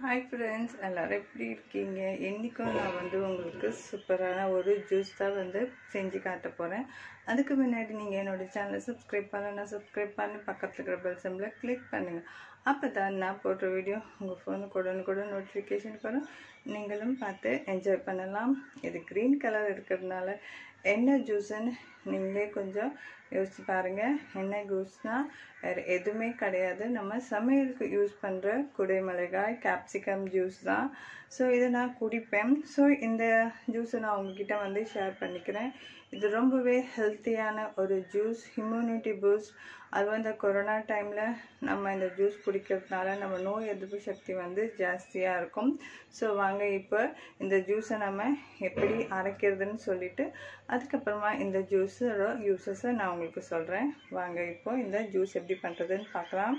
hi friends எல்லோரும் எப்படி இருக்கீங்க இன்றைக்கும் நான் வந்து உங்களுக்கு சூப்பரான ஒரு ஜூஸ் தான் வந்து செஞ்சு காட்ட போகிறேன் அதுக்கு முன்னாடி நீங்கள் என்னோட சேனலை சப்ஸ்கிரைப் பண்ணலன்னா சப்ஸ்கிரைப் பண்ணி பக்கத்தில் இருக்கிற பெல் சிம்பில் கிளிக் பண்ணுங்கள் அப்போ தான் நான் போடுற வீடியோ உங்கள் ஃபோனுக்கு உடனுக்குடன் நோட்டிஃபிகேஷன் வரும் நீங்களும் பார்த்து என்ஜாய் பண்ணலாம் இது க்ரீன் கலர் இருக்கிறதுனால என்ன ஜூஸுன்னு நீங்களே கொஞ்சம் யோசிச்சு பாருங்கள் என்ன ஜூஸ்னால் வேறு எதுவுமே கிடையாது நம்ம சமையலுக்கு யூஸ் பண்ணுற குடைமிளகாய் கேப்சிகம் ஜூஸ் தான் ஸோ இதை நான் குடிப்பேன் ஸோ இந்த ஜூஸை நான் உங்ககிட்ட வந்து ஷேர் பண்ணிக்கிறேன் இது ரொம்பவே ஹெல்த்தியான ஒரு ஜூஸ் இம்யூனிட்டி பூஸ்ட் அது வந்து கொரோனா டைமில் நம்ம இந்த ஜூஸ் குடிக்கிறதுனால நம்ம நோய் எதிர்ப்பு சக்தி வந்து ஜாஸ்தியாக இருக்கும் ஸோ வாங்க இப்போ இந்த ஜூஸை நம்ம எப்படி அரைக்கிறதுன்னு சொல்லிட்டு அதுக்கப்புறமா இந்த ஜூஸோட யூசஸை நான் உங்களுக்கு சொல்கிறேன் வாங்க இப்போ இந்த ஜூஸ் எப்படி பண்ணுறதுன்னு பார்க்கலாம்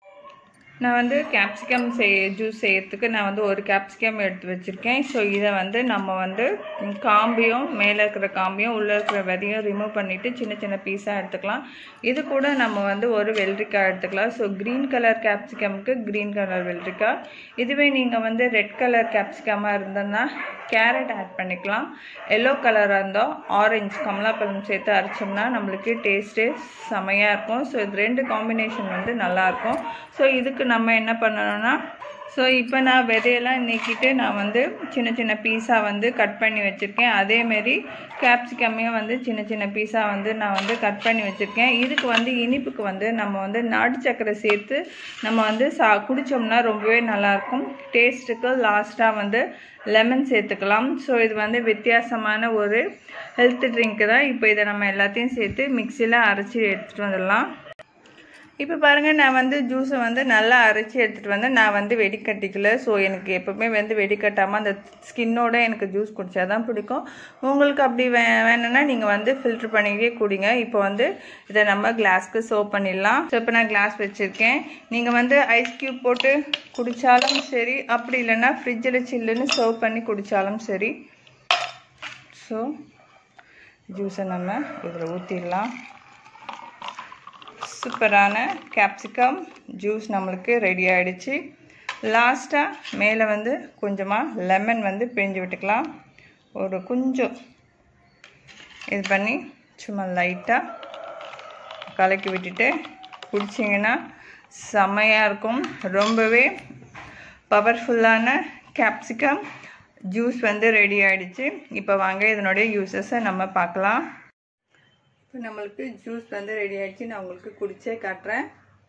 நான் வந்து கேப்சிகம் செய் ஜூஸ் செய்யறதுக்கு நான் வந்து ஒரு கேப்சிகம் எடுத்து வச்சுருக்கேன் ஸோ இதை வந்து நம்ம வந்து காம்பியும் மேலே இருக்கிற காம்பியும் உள்ளே இருக்கிற விதையும் ரிமூவ் பண்ணிவிட்டு சின்ன சின்ன பீஸாக எடுத்துக்கலாம் இது கூட நம்ம வந்து ஒரு வெள்ளரிக்காய் எடுத்துக்கலாம் ஸோ க்ரீன் கலர் கேப்சிகம்க்கு க்ரீன் கலர் வெள்ளரிக்காய் இதுவே நீங்கள் வந்து ரெட் கலர் கேப்சிகமாக இருந்ததுன்னா கேரட் ஆட் பண்ணிக்கலாம் எல்லோ கலராக இருந்தோம் ஆரஞ்சு கமலாப்பழம் சேர்த்து அரைச்சோம்னா நம்மளுக்கு டேஸ்ட்டே செமையாக இருக்கும் ஸோ இது ரெண்டு காம்பினேஷன் வந்து நல்லாயிருக்கும் ஸோ இதுக்கு நம்ம என்ன பண்ணணும்னா ஸோ இப்போ நான் விதையெல்லாம் நீக்கிட்டு நான் வந்து சின்ன சின்ன பீஸாக வந்து கட் பண்ணி வச்சுருக்கேன் அதேமாரி கேப்சிகமையும் வந்து சின்ன சின்ன பீஸாக வந்து நான் வந்து கட் பண்ணி வச்சுருக்கேன் இதுக்கு வந்து இனிப்புக்கு வந்து நம்ம வந்து நாட்டு சக்கரை சேர்த்து நம்ம வந்து சா குடித்தோம்னா ரொம்பவே நல்லாயிருக்கும் டேஸ்ட்டுக்கு லாஸ்ட்டாக வந்து லெமன் சேர்த்துக்கலாம் ஸோ இது வந்து வித்தியாசமான ஒரு ஹெல்த் ட்ரிங்க்கு தான் இப்போ இதை நம்ம எல்லாத்தையும் சேர்த்து மிக்சியில் அரைச்சி எடுத்துகிட்டு வந்துடலாம் இப்போ பாருங்கள் நான் வந்து ஜூஸை வந்து நல்லா அரைச்சி எடுத்துகிட்டு வந்தேன் நான் வந்து வெடிக்கட்டிக்கல ஸோ எனக்கு எப்போவுமே வந்து வெடிக்கட்டாமல் அந்த ஸ்கின்னோட எனக்கு ஜூஸ் குடித்தா தான் பிடிக்கும் உங்களுக்கு அப்படி வே வேணும்னா நீங்கள் வந்து ஃபில்ட்ரு பண்ணிக்கே குடிங்க இப்போ வந்து இதை நம்ம கிளாஸ்க்கு சர்வ் பண்ணிடலாம் ஸோ இப்போ நான் கிளாஸ் வச்சுருக்கேன் நீங்கள் வந்து ஐஸ் க்யூப் போட்டு குடித்தாலும் சரி அப்படி இல்லைன்னா ஃப்ரிட்ஜில் சில்லுன்னு சர்வ் பண்ணி குடித்தாலும் சரி ஸோ ஜூஸை நம்ம இதில் ஊற்றிடலாம் சூப்பரான கேப்சிகம் ஜூஸ் நம்மளுக்கு ரெடி ஆகிடுச்சு லாஸ்ட்டாக மேலே வந்து கொஞ்சமாக லெமன் வந்து பிழிஞ்சு விட்டுக்கலாம் ஒரு கொஞ்சம் இது பண்ணி சும்மா லைட்டாக கலக்கி விட்டுட்டு குடிச்சிங்கன்னா செம்மையாக இருக்கும் ரொம்பவே பவர்ஃபுல்லான கேப்சிகம் ஜூஸ் வந்து ரெடி ஆகிடுச்சு இப்போ வாங்க இதனுடைய யூசஸை நம்ம பார்க்கலாம் இப்போ நம்மளுக்கு ஜூஸ் வந்து ரெடி ஆகிடுச்சு நான் உங்களுக்கு குடிச்சே காட்டுறேன்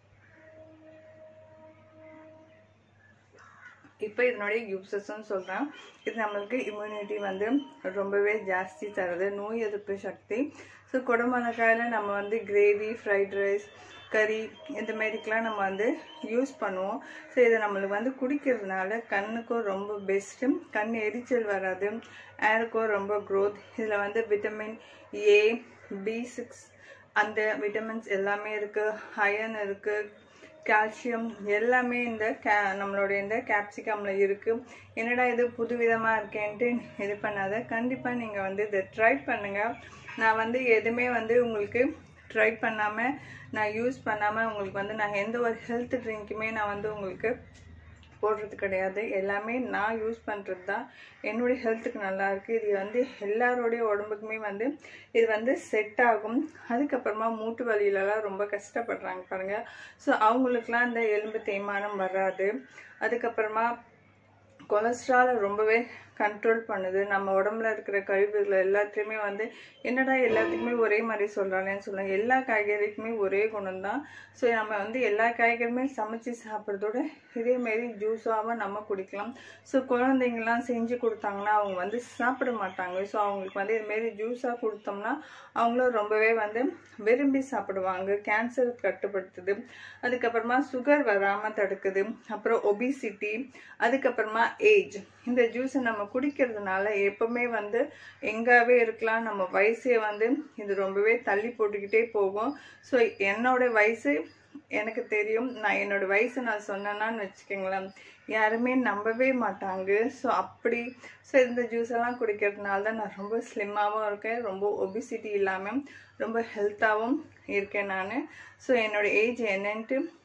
இப்போ இதனுடைய யூசஸ்ன்னு சொல்கிறேன் இது நம்மளுக்கு இம்யூனிட்டி வந்து ரொம்பவே ஜாஸ்தி தருது நோய் எதிர்ப்பு சக்தி ஸோ குடமிளகாயில் நம்ம வந்து கிரேவி ஃப்ரைட் ரைஸ் கறி இந்த மாரிக்கெலாம் நம்ம வந்து யூஸ் பண்ணுவோம் ஸோ இதை நம்மளுக்கு வந்து குடிக்கிறதுனால கண்ணுக்கும் ரொம்ப பெஸ்ட்டு கண் எரிச்சல் வராது ஏருக்கும் ரொம்ப க்ரோத் இதில் வந்து விட்டமின் ஏ பி சிக்ஸ் அந்த விட்டமின்ஸ் எல்லாமே இருக்குது அயன் இருக்குது கால்சியம் எல்லாமே இந்த கே நம்மளுடைய இந்த கேப்சிகமில் இருக்குது என்னடா இது புது விதமாக இருக்கேன்ட்டு இது பண்ணாத கண்டிப்பாக நீங்கள் வந்து இதை ட்ரை பண்ணுங்கள் நான் வந்து எதுவுமே வந்து உங்களுக்கு ட்ரை பண்ணாமல் நான் யூஸ் பண்ணாமல் உங்களுக்கு வந்து நான் எந்த ஒரு ஹெல்த் ட்ரிங்க்குமே நான் வந்து உங்களுக்கு போடுறது கிடையாது எல்லாமே நான் யூஸ் பண்ணுறது தான் என்னுடைய ஹெல்த்துக்கு நல்லா இருக்குது இது வந்து எல்லாரோடைய உடம்புக்குமே வந்து இது வந்து செட் ஆகும் அதுக்கப்புறமா மூட்டு வலியிலலாம் ரொம்ப கஷ்டப்படுறாங்க பாருங்கள் ஸோ அவங்களுக்குலாம் இந்த எலும்பு தேய்மானம் வராது அதுக்கப்புறமா கொலஸ்ட்ராலை ரொம்பவே கண்ட்ரோல் பண்ணுது நம்ம உடம்புல இருக்கிற கழிவுகள் எல்லாத்தையுமே வந்து என்னடா எல்லாத்துக்குமே ஒரே மாதிரி சொல்கிறாங்கன்னு சொல்லுவாங்க எல்லா காய்கறிக்குமே ஒரே குணம் தான் ஸோ நம்ம வந்து எல்லா காய்கறியுமே சமைச்சு சாப்பிட்றதோட இதேமாரி ஜூஸாகவும் நம்ம குடிக்கலாம் ஸோ குழந்தைங்கள்லாம் செஞ்சு கொடுத்தாங்கன்னா அவங்க வந்து சாப்பிட மாட்டாங்க ஸோ அவங்களுக்கு வந்து இதுமாரி ஜூஸாக கொடுத்தோம்னா அவங்களும் ரொம்பவே வந்து விரும்பி சாப்பிடுவாங்க கேன்சர் கட்டுப்படுத்துது அதுக்கப்புறமா சுகர் வராமல் தடுக்குது அப்புறம் ஒபிசிட்டி அதுக்கப்புறமா ஏஜ் இந்த ஜூஸை நம்ம குடிக்கிறதுனால எப்பவுமே வந்து எங்காவே இருக்கலாம் நம்ம வயசே வந்து இது ரொம்பவே தள்ளி போட்டுக்கிட்டே போகும் ஸோ என்னோட வயசு எனக்கு தெரியும் நான் என்னோட வயசு நான் சொன்னேன்னான்னு வச்சுக்கோங்களேன் யாருமே நம்பவே மாட்டாங்க ஸோ அப்படி ஸோ இந்த ஜூஸ் எல்லாம் குடிக்கிறதுனால தான் நான் ரொம்ப ஸ்லிம்மாகவும் இருக்கேன் ரொம்ப ஒபிசிட்டி இல்லாமல் ரொம்ப ஹெல்த்தாகவும் இருக்கேன் நான் ஸோ என்னோட ஏஜ் என்னன்ட்டு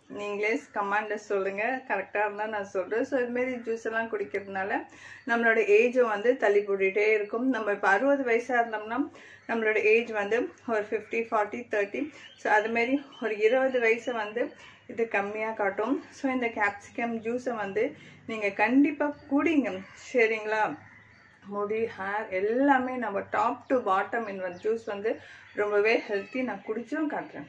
நீங்களே கமாண்டில் சொல்லுங்கள் கரெக்டாக இருந்தால் நான் சொல்கிறேன் ஸோ இதுமாரி ஜூஸ் எல்லாம் குடிக்கிறதுனால நம்மளோட ஏஜும் வந்து தள்ளி போட்டுகிட்டே இருக்கும் நம்ம இப்போ அறுபது வயசாக இருந்தோம்னா நம்மளோட ஏஜ் வந்து ஒரு ஃபிஃப்டி ஃபார்ட்டி தேர்ட்டி ஸோ அதுமாரி ஒரு இருபது வயசை வந்து இது கம்மியாக காட்டும் ஸோ இந்த கேப்சிகம் ஜூஸை வந்து நீங்கள் கண்டிப்பாக குடிங்க சரிங்களா முடி ஹேர் எல்லாமே நம்ம டாப் டு பாட்டம் இந்த ஜூஸ் வந்து ரொம்பவே ஹெல்த்தி நான் குடிச்சும் காட்டுறேன்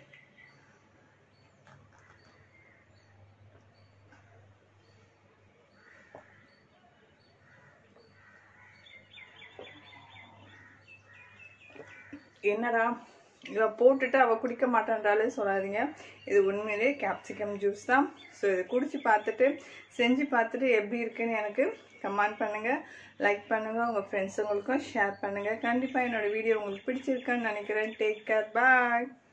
என்னடா இவ போட்டுட்டு அவள் குடிக்க மாட்டேன்றாலே சொல்லாதீங்க இது உண்மையிலே கேப்சிகம் ஜூஸ் தான் ஸோ இது குடிச்சு பார்த்துட்டு செஞ்சு பார்த்துட்டு எப்படி இருக்குன்னு எனக்கு கமெண்ட் பண்ணுங்கள் லைக் பண்ணுங்கள் உங்கள் ஃப்ரெண்ட்ஸுங்களுக்கும் ஷேர் பண்ணுங்கள் கண்டிப்பாக என்னோடய வீடியோ உங்களுக்கு பிடிச்சிருக்குன்னு நினைக்கிறேன் டேக் கேர் பாய்